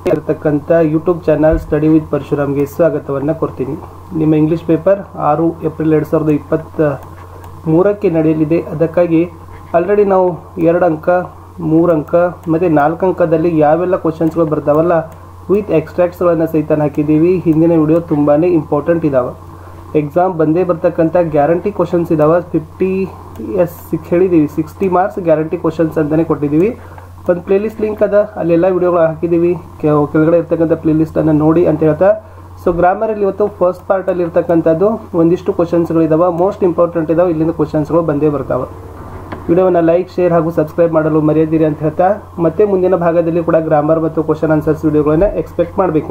ಇರತಕ್ಕಂಥ YouTube channel study with ಪರಶುರಾಮ್ಗೆ ಸ್ವಾಗತವನ್ನು ಕೊಡ್ತೀನಿ ನಿಮ್ಮ ಇಂಗ್ಲೀಷ್ ಪೇಪರ್ ಆರು ಏಪ್ರಿಲ್ ಎರಡು ಸಾವಿರದ ಇಪ್ಪತ್ತ ಮೂರಕ್ಕೆ ನಡೆಯಲಿದೆ ಅದಕ್ಕಾಗಿ ಆಲ್ರೆಡಿ ನಾವು ಎರಡು ಅಂಕ ಮೂರು ಅಂಕ ಮತ್ತು ನಾಲ್ಕು ಅಂಕದಲ್ಲಿ ಯಾವೆಲ್ಲ ಕ್ವಶನ್ಸ್ಗಳು ಬರ್ತಾವಲ್ಲ ವಿತ್ ಎಕ್ಸ್ಟ್ರಾಕ್ಟ್ಸ್ಗಳನ್ನು ಸಹಿತ ಹಾಕಿದ್ದೀವಿ ಹಿಂದಿನ ವಿಡಿಯೋ ತುಂಬಾ ಇಂಪಾರ್ಟೆಂಟ್ ಇದ್ದಾವೆ ಎಕ್ಸಾಮ್ ಬಂದೇ ಬರ್ತಕ್ಕಂಥ ಗ್ಯಾರಂಟಿ ಕ್ವಶನ್ಸ್ ಇದಾವೆ ಫಿಫ್ಟಿ ಎಸ್ ಸಿಕ್ಸ್ ಹೇಳಿದ್ದೀವಿ ಸಿಕ್ಸ್ಟಿ ಮಾರ್ಕ್ಸ್ ಗ್ಯಾರಂಟಿ ಕ್ವಶನ್ಸ್ ಅಂತಲೇ ಕೊಟ್ಟಿದ್ದೀವಿ ಒಂದು ಪ್ಲೇಲಿಸ್ಟ್ ಲಿಂಕ್ ಅದ ಅಲ್ಲೆಲ್ಲ ವಿಡಿಯೋಗಳು ಹಾಕಿದ್ದೀವಿ ಕೆ- ಕೆಳಗಡೆ ಇರ್ತಕ್ಕಂಥ ಪ್ಲೇಲಿಸ್ಟನ್ನು ನೋಡಿ ಅಂತ ಹೇಳ್ತಾ ಸೊ ಗ್ರಾಮರಲ್ಲಿ ಇವತ್ತು ಫಸ್ಟ್ ಪಾರ್ಟಲ್ಲಿ ಇರ್ತಕ್ಕಂಥದ್ದು ಒಂದಿಷ್ಟು ಕ್ವಶನ್ಸ್ಗಳು ಇದಾವೆ ಮೋಸ್ಟ್ ಇಂಪಾರ್ಟೆಂಟ್ ಇದಾವೆ ಇಲ್ಲಿಂದ ಕ್ವಶನ್ಸ್ಗಳು ಬಂದೇ ಬರ್ತಾವೆ ವಿಡಿಯೋವನ್ನು ಲೈಕ್ ಶೇರ್ ಹಾಗೂ ಸಬ್ಸ್ಕ್ರೈಬ್ ಮಾಡಲು ಮರೆಯದಿರಿ ಅಂತ ಹೇಳ್ತಾ ಮತ್ತೆ ಮುಂದಿನ ಭಾಗದಲ್ಲಿ ಕೂಡ ಗ್ರಾಮರ್ ಮತ್ತು ಕ್ವಶನ್ ಆನ್ಸರ್ಸ್ ವಿಡಿಯೋಗಳನ್ನು ಎಕ್ಸ್ಪೆಕ್ಟ್ ಮಾಡಬೇಕು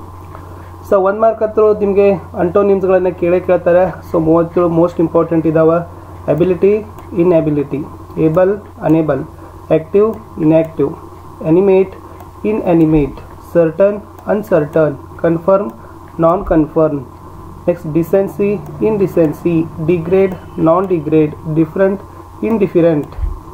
ಸೊ ಒನ್ ಮಾರ್ಕ್ ಹತ್ರ ನಿಮಗೆ ಅಂಟೋನಿಮ್ಸ್ಗಳನ್ನು ಕೇಳೇ ಕೇಳ್ತಾರೆ ಸೊ ಮೂವತ್ತೇಳು ಮೋಸ್ಟ್ ಇಂಪಾರ್ಟೆಂಟ್ ಇದಾವೆ ability inability able unable active inactive animate inanimate certain uncertain confirm non confirm next decency indecency degrade non degrade different indifferent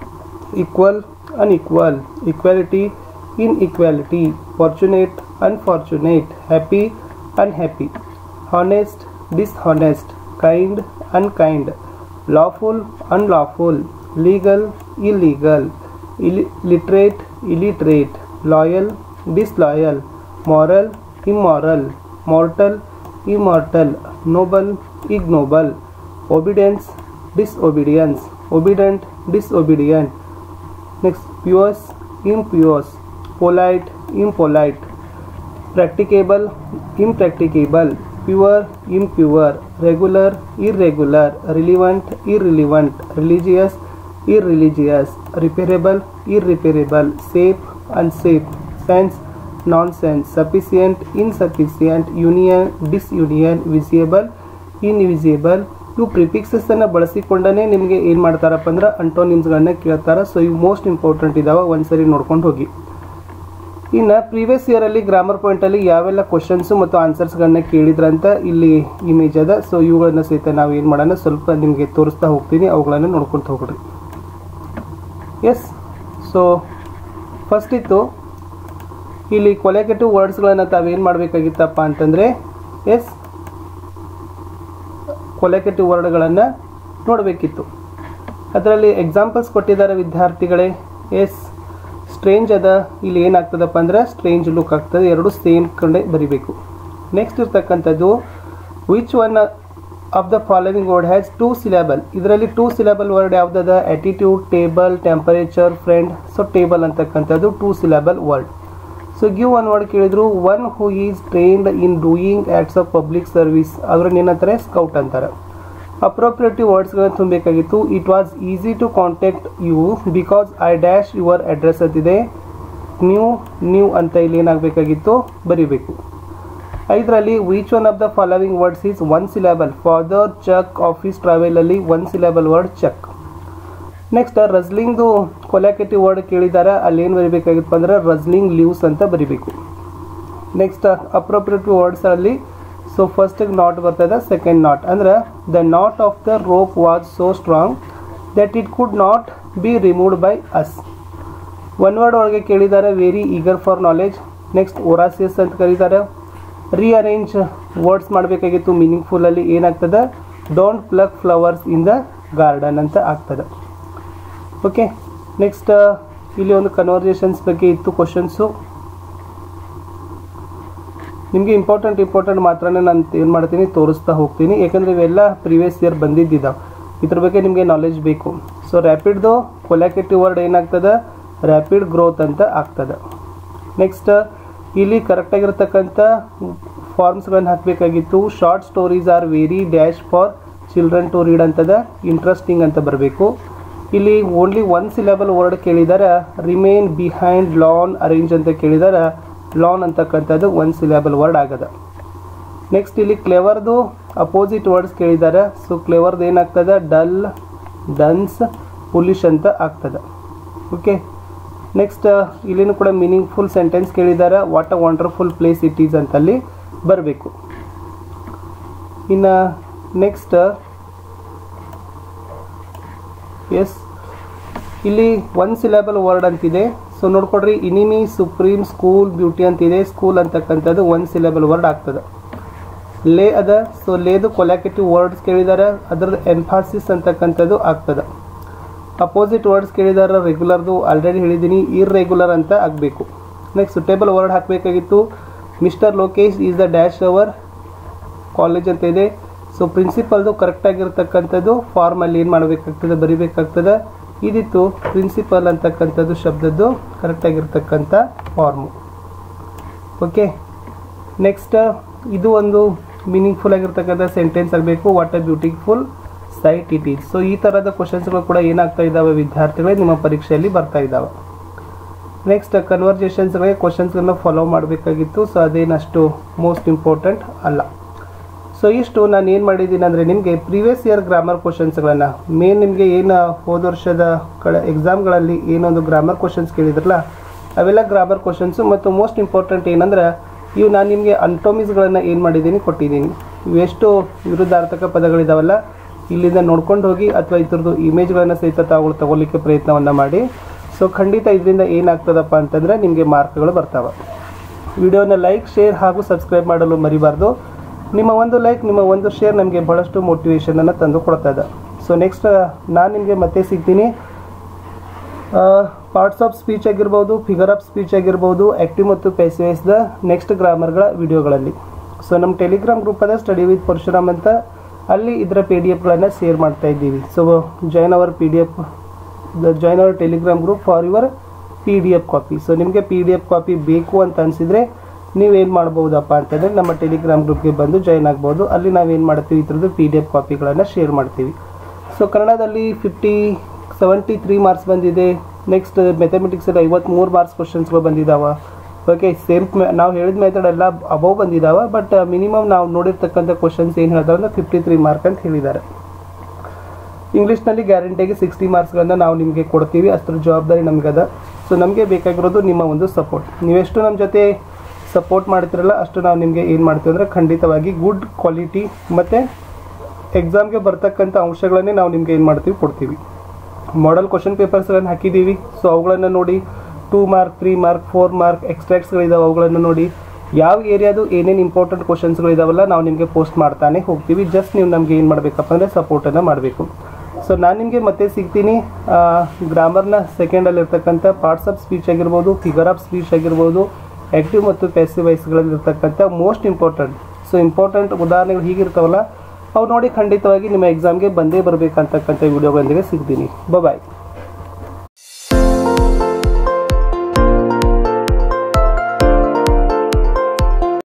equal unequal equality inequality fortunate unfortunate happy unhappy honest dishonest kind unkind lawful unlawful legal illegal Ill- literate illiterate loyal disloyal moral immoral mortal immortal noble ignoble obedience disobedience obedient disobedient next pious impious polite impolite practicable impracticable pure impure regular irregular relevant irrelevant religious irreligious repairable irreparable safe unsafe sense nonsense sufficient insufficient union disunion visible invisible ಇವು prefixes ಅನ್ನ ಬಳಸಿಕೊಂಡೇ ನಿಮಗೆ ಏನು ಮಾಡ್ತಾರಪ್ಪ ಅಂದ್ರೆ ಅಂಟೋನಿಮ್ಸ್ಗಳನ್ನ ಕೇಳ್ತಾರೆ so ಇವು most important ಇದಾವೆ ಒಂದ್ಸರಿ ನೋಡ್ಕೊಂಡು ಹೋಗಿ ಇನ್ನು ಪ್ರೀವಿಯಸ್ ಇಯರಲ್ಲಿ ಗ್ರಾಮರ್ ಪಾಯಿಂಟಲ್ಲಿ ಯಾವೆಲ್ಲ ಕ್ವಶನ್ಸು ಮತ್ತು ಆನ್ಸರ್ಸ್ಗಳನ್ನ ಕೇಳಿದ್ರಂತ ಇಲ್ಲಿ ಇಮೇಜ್ ಅದ ಸೊ ಇವುಗಳನ್ನ ಸಹಿತ ನಾವು ಏನು ಮಾಡೋಣ ಸ್ವಲ್ಪ ನಿಮಗೆ ತೋರಿಸ್ತಾ ಹೋಗ್ತೀನಿ ಅವುಗಳನ್ನು ನೋಡ್ಕೊಂತ ಹೋಗ್ರಿ ಎಸ್ ಸೊ ಫಸ್ಟ್ ಇತ್ತು ಇಲ್ಲಿ ಕೊಲೆಗೆಟಿವ್ ವರ್ಡ್ಸ್ಗಳನ್ನು ತಾವೇನು ಮಾಡಬೇಕಾಗಿತ್ತಪ್ಪ ಅಂತಂದರೆ ಎಸ್ ಕೊಲೆಕೆಟಿವ್ ವರ್ಡ್ಗಳನ್ನು ನೋಡಬೇಕಿತ್ತು ಅದರಲ್ಲಿ ಎಕ್ಸಾಂಪಲ್ಸ್ ಕೊಟ್ಟಿದ್ದಾರೆ ವಿದ್ಯಾರ್ಥಿಗಳೇ ಎಸ್ ಸ್ಟ್ರೇಂಜ್ ಅದ ಇಲ್ಲಿ ಏನಾಗ್ತದಪ್ಪ ಅಂದ್ರೆ ಸ್ಟ್ರೇಂಜ್ ಲುಕ್ ಆಗ್ತದೆ ಎರಡು ಸೇಮ್ ಕಡೆ ಬರಿಬೇಕು ನೆಕ್ಸ್ಟ್ ಇರ್ತಕ್ಕಂಥದ್ದು which one of the following word has two syllable ಇದರಲ್ಲಿ ಟೂ ಸಿಲೆಬಲ್ ವರ್ಡ್ ಯಾವುದದ attitude table temperature friend so table ಅಂತಕ್ಕಂಥದ್ದು two syllable word so give one word ಕೇಳಿದ್ರು one who is trained in doing acts of public service ಅವ್ರನ್ನ ಏನಂತಾರೆ scout ಅಂತಾರೆ appropriative ವರ್ಡ್ಸ್ಗಳನ್ನ ತುಂಬಬೇಕಾಗಿತ್ತು it was easy to contact you because I dash your address ಅಂತಿದೆ new new ಅಂತ ಇಲ್ಲಿ ಏನಾಗಬೇಕಾಗಿತ್ತು ಬರಿಬೇಕು ಐದರಲ್ಲಿ which one of the following words is one syllable father chuck office ಟ್ರಾವೆಲಲ್ಲಿ one syllable word check next ರಸ್ಲಿಂಗ್ದು ಕೊಲಾಕೆಟಿವ್ ವರ್ಡ್ ಕೇಳಿದ್ದಾರೆ ಅಲ್ಲಿ ಏನು ಬರಿಬೇಕಾಗಿತ್ತು ಅಂದ್ರೆ ರಸ್ಲಿಂಗ್ ಲೀವ್ಸ್ ಅಂತ ಬರಿಬೇಕು ನೆಕ್ಸ್ಟ್ ಅಪ್ರೋಪ್ರಿಯೇಟಿವ್ ವರ್ಡ್ಸಲ್ಲಿ ಸೊ ಫಸ್ಟಿಗೆ ನಾಟ್ ಬರ್ತದೆ ಸೆಕೆಂಡ್ ನಾಟ್ ಅಂದ್ರೆ the knot of the rope was so strong that it could not be removed by us one word ಒಳಗೆ ಕೇಳಿದ್ದಾರೆ very eager for knowledge next voracious ಅಂತ ಕರೀತಾರೆ ರೀಅರೇಂಜ್ ವರ್ಡ್ಸ್ ಮಾಡಬೇಕಾಗಿತ್ತು ಮೀನಿಂಗ್ಫುಲ್ಲಲ್ಲಿ ಏನಾಗ್ತದೆ don't pluck flowers in the garden ಅಂತ ಆಗ್ತದೆ okay next ಇಲ್ಲಿ ಒಂದು ಕನ್ವರ್ಜೇಷನ್ಸ್ ಬಗ್ಗೆ ಇತ್ತು ಕ್ವಶನ್ಸು ನಿಮಗೆ ಇಂಪಾರ್ಟೆಂಟ್ ಇಂಪಾರ್ಟೆಂಟ್ ಮಾತ್ರನೇ ನಾನು ಏನು ಮಾಡ್ತೀನಿ ತೋರಿಸ್ತಾ ಹೋಗ್ತೀನಿ ಯಾಕಂದರೆ ಇವೆಲ್ಲ ಪ್ರೀವಿಯಸ್ ಇಯರ್ ಬಂದಿದ್ದಿದ್ದಾವೆ ಇದ್ರ ಬಗ್ಗೆ ನಿಮಗೆ ನಾಲೆಜ್ ಬೇಕು ಸೊ ರ್ಯಾಪಿಡ್ದು ಕೊಲಾಕೆಟಿವ್ ವರ್ಡ್ ಏನಾಗ್ತದೆ ರ್ಯಾಪಿಡ್ ಗ್ರೋತ್ ಅಂತ ಆಗ್ತದೆ ನೆಕ್ಸ್ಟ್ ಇಲ್ಲಿ ಕರೆಕ್ಟಾಗಿರ್ತಕ್ಕಂಥ ಫಾರ್ಮ್ಸ್ಗಳನ್ನು ಹಾಕಬೇಕಾಗಿತ್ತು short stories are very dash for children to read ಅಂತದ ಇಂಟ್ರೆಸ್ಟಿಂಗ್ ಅಂತ ಬರಬೇಕು ಇಲ್ಲಿ ಓನ್ಲಿ ಒನ್ ಸಿಲೆಬಲ್ ವರ್ಡ್ ಕೇಳಿದಾರೆ ರಿಮೇನ್ ಬಿಹೈಂಡ್ ಲಾನ್ ಅರೇಂಜ್ ಅಂತ ಕೇಳಿದಾರೆ ಲಾನ್ ಅಂತಕ್ಕಂಥದ್ದು ಒನ್ ಸಿಲೆಬಲ್ ವರ್ಡ್ ಆಗದ ನೆಕ್ಸ್ಟ್ ಇಲ್ಲಿ ಕ್ಲೆವರ್ದು ಅಪೋಸಿಟ್ ವರ್ಡ್ಸ್ ಕೇಳಿದ್ದಾರೆ ಸೊ ಕ್ಲೆವರ್ದು ಏನಾಗ್ತದೆ ಡಲ್ ಡನ್ಸ್ ಪುಲಿಶ್ ಅಂತ ಆಗ್ತದೆ ಓಕೆ ನೆಕ್ಸ್ಟ್ ಇಲ್ಲಿನೂ ಕೂಡ ಮೀನಿಂಗ್ಫುಲ್ ಸೆಂಟೆನ್ಸ್ ಕೇಳಿದ್ದಾರೆ what a wonderful place it is ಅಂತಲ್ಲಿ ಬರಬೇಕು ಇನ್ನು ನೆಕ್ಸ್ಟ್ ಎಸ್ ಇಲ್ಲಿ ಒನ್ ಸಿಲೆಬಲ್ ವರ್ಡ್ ಅಂತಿದೆ ಸೊ ನೋಡ್ಕೊಡ್ರಿ ಇನಿಮಿ ಸುಪ್ರೀಂ ಸ್ಕೂಲ್ ಬ್ಯೂಟಿ ಅಂತಿದೆ ಸ್ಕೂಲ್ ಅಂತಕ್ಕಂಥದ್ದು ಒಂದು ಸಿಲೆಬಲ್ ವರ್ಡ್ ಆಗ್ತದೆ ಲೇ ಅದ ಸೊ ಲೇದು ಕೊಲಾಕೆಟಿವ್ ವರ್ಡ್ಸ್ ಕೇಳಿದಾರೆ ಅದರದ್ದು ಎಂಫಾಸಿಸ್ ಅಂತಕ್ಕಂಥದ್ದು ಆಗ್ತದೆ ಅಪೋಸಿಟ್ ವರ್ಡ್ಸ್ ಕೇಳಿದಾರೆ ರೆಗ್ಯುಲರ್ದು ಆಲ್ರೆಡಿ ಹೇಳಿದ್ದೀನಿ ಇರ್ರೆಗ್ಯುಲರ್ ಅಂತ ಆಗಬೇಕು ನೆಕ್ಸ್ಟ್ ಸುಟೇಬಲ್ ವರ್ಡ್ ಹಾಕಬೇಕಾಗಿತ್ತು mister Lokesh is the dash our college ಅಂತ ಇದೆ ಸೊ ಪ್ರಿನ್ಸಿಪಲ್ದು ಕರೆಕ್ಟಾಗಿರ್ತಕ್ಕಂಥದ್ದು ಫಾರ್ಮಲ್ಲಿ ಏನು ಮಾಡಬೇಕಾಗ್ತದೆ ಬರಿಬೇಕಾಗ್ತದೆ ಇದಿತ್ತು ಪ್ರಿನ್ಸಿಪಲ್ ಅಂತಕ್ಕಂಥದ್ದು ಶಬ್ದದ್ದು ಕರೆಕ್ಟಾಗಿರ್ತಕ್ಕಂಥ ಫಾರ್ಮು ಓಕೆ ನೆಕ್ಸ್ಟ್ ಇದು ಒಂದು ಮೀನಿಂಗ್ಫುಲ್ ಆಗಿರ್ತಕ್ಕಂಥ ಸೆಂಟೆನ್ಸ್ ಆಗಬೇಕು what a beautiful sight it is so ಈ ಥರದ ಕ್ವಶನ್ಸ್ಗಳು ಕೂಡ ಏನಾಗ್ತಾ ಇದ್ದಾವೆ ವಿದ್ಯಾರ್ಥಿಗಳೇ ನಿಮ್ಮ ಪರೀಕ್ಷೆಯಲ್ಲಿ ಬರ್ತಾ ಇದ್ದಾವೆ ನೆಕ್ಸ್ಟ್ ಕನ್ವರ್ಜೇಷನ್ಸ್ಗಳಿಗೆ ಕ್ವಶನ್ಸ್ಗಳನ್ನ ಫಾಲೋ ಮಾಡಬೇಕಾಗಿತ್ತು ಸೊ ಅದೇನಷ್ಟು ಮೋಸ್ಟ್ ಇಂಪಾರ್ಟೆಂಟ್ ಅಲ್ಲ ಸೊ ಇಷ್ಟು ನಾನು ಏನು ಮಾಡಿದ್ದೀನಿ ಅಂದರೆ ನಿಮಗೆ ಪ್ರೀವಿಯಸ್ ಇಯರ್ ಗ್ರಾಮರ್ ಕ್ವಶನ್ಸ್ಗಳನ್ನು ಮೇನ್ ನಿಮಗೆ ಏನು ಹೋದ ವರ್ಷದ ಕಳ ಎಕ್ಸಾಮ್ಗಳಲ್ಲಿ ಏನೊಂದು ಗ್ರಾಮರ್ ಕ್ವಶನ್ಸ್ ಕೇಳಿದ್ರಲ್ಲ ಅವೆಲ್ಲ ಗ್ರಾಮರ್ ಕ್ವಶನ್ಸು ಮತ್ತು ಮೋಸ್ಟ್ ಇಂಪಾರ್ಟೆಂಟ್ ಏನಂದ್ರೆ ಇವು ನಾನು ನಿಮಗೆ ಅಂಟೋಮಿಸ್ಗಳನ್ನು ಏನು ಮಾಡಿದ್ದೀನಿ ಕೊಟ್ಟಿದ್ದೀನಿ ಇವೆಷ್ಟು ವಿರುದ್ಧಾರ್ಥಕ ಪದಗಳಿದಾವಲ್ಲ ಇಲ್ಲಿಂದ ನೋಡ್ಕೊಂಡು ಹೋಗಿ ಅಥವಾ ಇದ್ರದ್ದು ಇಮೇಜ್ಗಳನ್ನು ಸಹಿತ ತಾವುಗಳು ತಗೊಳ್ಳಿಕ್ಕೆ ಪ್ರಯತ್ನವನ್ನು ಮಾಡಿ ಸೊ ಖಂಡಿತ ಇದರಿಂದ ಏನಾಗ್ತದಪ್ಪ ಅಂತಂದರೆ ನಿಮಗೆ ಮಾರ್ಕ್ಗಳು ಬರ್ತಾವೆ ವಿಡಿಯೋನ ಲೈಕ್ ಶೇರ್ ಹಾಗೂ ಸಬ್ಸ್ಕ್ರೈಬ್ ಮಾಡಲು ಮರಿಬಾರ್ದು ನಿಮ್ಮ ಒಂದು ಲೈಕ್ ನಿಮ್ಮ ಒಂದು ಶೇರ್ ನಮಗೆ ಬಹಳಷ್ಟು ಮೋಟಿವೇಶನನ್ನು ತಂದು ಕೊಡ್ತಾ ಇದೆ ಸೊ ನೆಕ್ಸ್ಟ್ ನಾನು ನಿಮಗೆ ಮತ್ತೆ ಸಿಗ್ತೀನಿ ಪಾರ್ಟ್ಸ್ ಆಫ್ ಸ್ಪೀಚ್ ಆಗಿರ್ಬೋದು ಫಿಗರ್ ಆಫ್ ಸ್ಪೀಚ್ ಆಗಿರ್ಬೋದು ಆ್ಯಕ್ಟಿವ್ ಮತ್ತು ಪೆಸಿವೈಸ್ದ ನೆಕ್ಸ್ಟ್ ಗ್ರಾಮರ್ಗಳ ವಿಡಿಯೋಗಳಲ್ಲಿ ಸೊ ನಮ್ಮ ಟೆಲಿಗ್ರಾಮ್ ಗ್ರೂಪ್ ಅದ ಸ್ಟಡಿ ವಿತ್ ಪರಶುರಾಮ್ ಅಂತ ಅಲ್ಲಿ ಇದರ ಪಿ ಡಿ ಎಫ್ಗಳನ್ನು ಶೇರ್ ಮಾಡ್ತಾ ಇದ್ದೀವಿ so join our P D F the join our Telegram group for your P D F copy so ನಿಮಗೆ ಪಿ ಡಿ ಎಫ್ ಕಾಪಿ ಬೇಕು ಅಂತ ಅನಿಸಿದರೆ ನೀವೇನು ಮಾಡ್ಬೋದಪ್ಪ ಅಂತಂದರೆ ನಮ್ಮ ಟೆಲಿಗ್ರಾಮ್ ಗ್ರೂಪ್ಗೆ ಬಂದು ಜಾಯ್ನ್ ಆಗ್ಬೋದು ಅಲ್ಲಿ ನಾವೇನು ಮಾಡ್ತೀವಿ ಇದ್ರದ್ದು ಪಿ ಡಿ ಎಫ್ ಕಾಪಿಗಳನ್ನು ಶೇರ್ ಮಾಡ್ತೀವಿ ಸೊ ಕನ್ನಡದಲ್ಲಿ ಫಿಫ್ಟಿ ಸೆವೆಂಟಿ ತ್ರೀ ಮಾರ್ಕ್ಸ್ ಬಂದಿದೆ ನೆಕ್ಸ್ಟ್ ಮೆಥಮೆಟಿಕ್ಸಲ್ಲಿ ಐವತ್ತ್ಮೂರು ಮಾರ್ಕ್ಸ್ ಕ್ವಶನ್ಸ್ಗಳು ಬಂದಿದ್ದಾವೆ ಓಕೆ ಸೇಮ್ ನಾವು ಹೇಳಿದ ಮೆಥಡ್ ಎಲ್ಲ ಅಬೌವ್ ಬಂದಿದ್ದಾವೆ ಬಟ್ ಮಿನಿಮಮ್ ನಾವು ನೋಡಿರ್ತಕ್ಕಂಥ ಕ್ವಶನ್ಸ್ ಏನು ಹೇಳ್ತಾರೆ ಅಂದರೆ ಫಿಫ್ಟಿ ತ್ರೀ ಮಾರ್ಕ್ ಅಂತ ಹೇಳಿದ್ದಾರೆ ಇಂಗ್ಲೀಷ್ನಲ್ಲಿ ಗ್ಯಾರಂಟಿಯಾಗಿ ಸಿಕ್ಸ್ಟಿ ಮಾರ್ಕ್ಸ್ಗಳನ್ನು ನಾವು ನಿಮಗೆ ಕೊಡ್ತೀವಿ ಅಷ್ಟರ ಜವಾಬ್ದಾರಿ ನಮಗದ ಸೊ ನಮಗೆ ಬೇಕಾಗಿರೋದು ನಿಮ್ಮ ಒಂದು ಸಪೋರ್ಟ್ ನೀವೆಷ್ಟು ನಮ್ಮ ಜೊತೆ ಸಪೋರ್ಟ್ ಮಾಡ್ತಿರಲ್ಲ ಅಷ್ಟು ನಾವು ನಿಮಗೆ ಏನು ಮಾಡ್ತೀವಿ ಅಂದರೆ ಖಂಡಿತವಾಗಿ ಗುಡ್ ಕ್ವಾಲಿಟಿ ಮತ್ತು ಎಕ್ಸಾಮ್ಗೆ ಬರ್ತಕ್ಕಂಥ ಅಂಶಗಳನ್ನೇ ನಾವು ನಿಮಗೆ ಏನು ಮಾಡ್ತೀವಿ ಕೊಡ್ತೀವಿ ಮಾಡೆಲ್ ಕ್ವಶನ್ ಪೇಪರ್ಸ್ಗಳನ್ನು ಹಾಕಿದ್ದೀವಿ ಸೊ ಅವುಗಳನ್ನು ನೋಡಿ two mark three mark four mark ಎಕ್ಸ್ಟ್ರಾಕ್ಟ್ಸ್ಗಳಿದಾವೆ ಅವುಗಳನ್ನು ನೋಡಿ ಯಾವ ಏರಿಯಾದು ಏನೇನು ಇಂಪಾರ್ಟೆಂಟ್ ಕ್ವಶನ್ಸ್ಗಳಿದಾವಲ್ಲ ನಾವು ನಿಮಗೆ ಪೋಸ್ಟ್ ಮಾಡ್ತಾನೆ ಹೋಗ್ತೀವಿ ಜಸ್ಟ್ ನೀವು ನಮಗೆ ಏನು ಮಾಡಬೇಕಪ್ಪ ಅಂದರೆ ಸಪೋರ್ಟನ್ನು ಮಾಡಬೇಕು ಸೊ ನಾನು ನಿಮಗೆ ಮತ್ತೆ ಸಿಗ್ತೀನಿ ಗ್ರಾಮರ್ನ ಸೆಕೆಂಡಲ್ಲಿರ್ತಕ್ಕಂಥ ಪಾರ್ಟ್ಸ್ ಆಫ್ ಸ್ಪೀಚ್ ಆಗಿರ್ಬೋದು ಫಿಗರ್ ಆಫ್ ಸ್ಪೀಚ್ ಆಗಿರ್ಬೋದು ಆ್ಯಕ್ಟಿವ್ ಮತ್ತು ಪ್ಯಾಸಿವ್ ವೈಸ್ಗಳಲ್ಲಿರ್ತಕ್ಕಂಥ ಮೋಸ್ಟ್ ಇಂಪಾರ್ಟೆಂಟ್ ಸೊ ಇಂಪಾರ್ಟೆಂಟ್ ಉದಾಹರಣೆಗಳು ಹೀಗಿರ್ತಾವಲ್ಲ ಅವು ನೋಡಿ ಖಂಡಿತವಾಗಿ ನಿಮ್ಮ ಎಕ್ಸಾಮ್ಗೆ ಬಂದೇ ಬರಬೇಕಂತಕ್ಕಂಥ ವಿಡಿಯೋಗಳೊಂದಿಗೆ ಸಿಗ್ತೀನಿ ಬಾಯ್